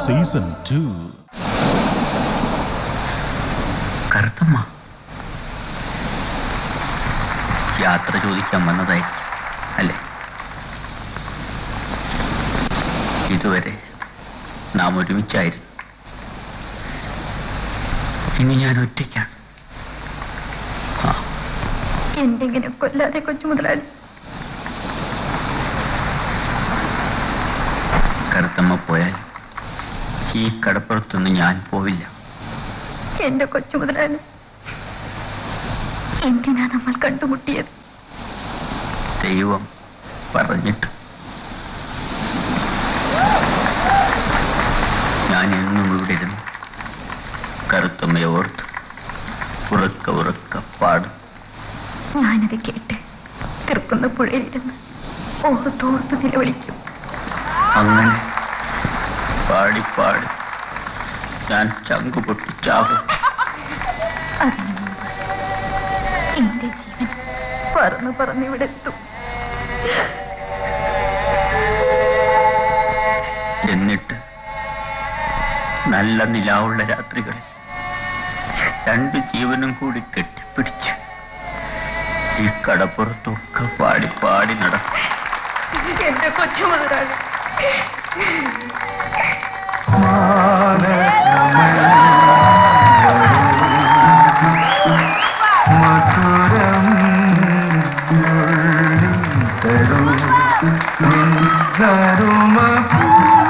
season two Karuthamma യാത്ര ചോദിക്കാൻ വന്നതായി അല്ലേ ഇതുവരെ നാം ഒരുമിച്ചായിരുന്നു ഇനി ഞാൻ ഒറ്റയ്ക്കാണ് എന്റെ ഇങ്ങനെ കൊല്ലാതെ കൊച്ചു മുതലാളി കറുത്തമ്മ പോയാൽ ഈ കടപ്പുറത്തൊന്നും ഞാൻ പോവില്ല എന്റെ കൊച്ചു മുതലാളി എന്തിനാ നമ്മൾ കണ്ടുമുട്ടിയത് ദൈവം പറഞ്ഞിട്ട് ഞാൻ എന്നും ഇവിടെ ഇരുന്നു കറുത്തമ്മയെ ഓർത്ത് ഉറക്ക ഉറക്ക പാടും ഞാനത് കേട്ട് തീർക്കുന്ന പുഴയിലിരുന്ന് ഓർത്തോർത്ത് നിലവിളിക്കും അങ്ങനെ പാടി പാടി ഞാൻ ചങ്കു പൊട്ടിച്ചാകും അതിനു മുമ്പ് എന്റെ ജീവൻ പറന്ന് പറന്ന് ഇവിടെ എത്തും എന്നിട്ട് നല്ല നിലാവുള്ള രാത്രികളിൽ രണ്ട് ജീവനും കൂടി കെട്ടിപ്പിടിച്ച് ഈ കടപ്പുറത്തൊക്കെ പാടി പാടി നടക്കും എന്റെ കൊച്ചു മുതലാളി ധരുമ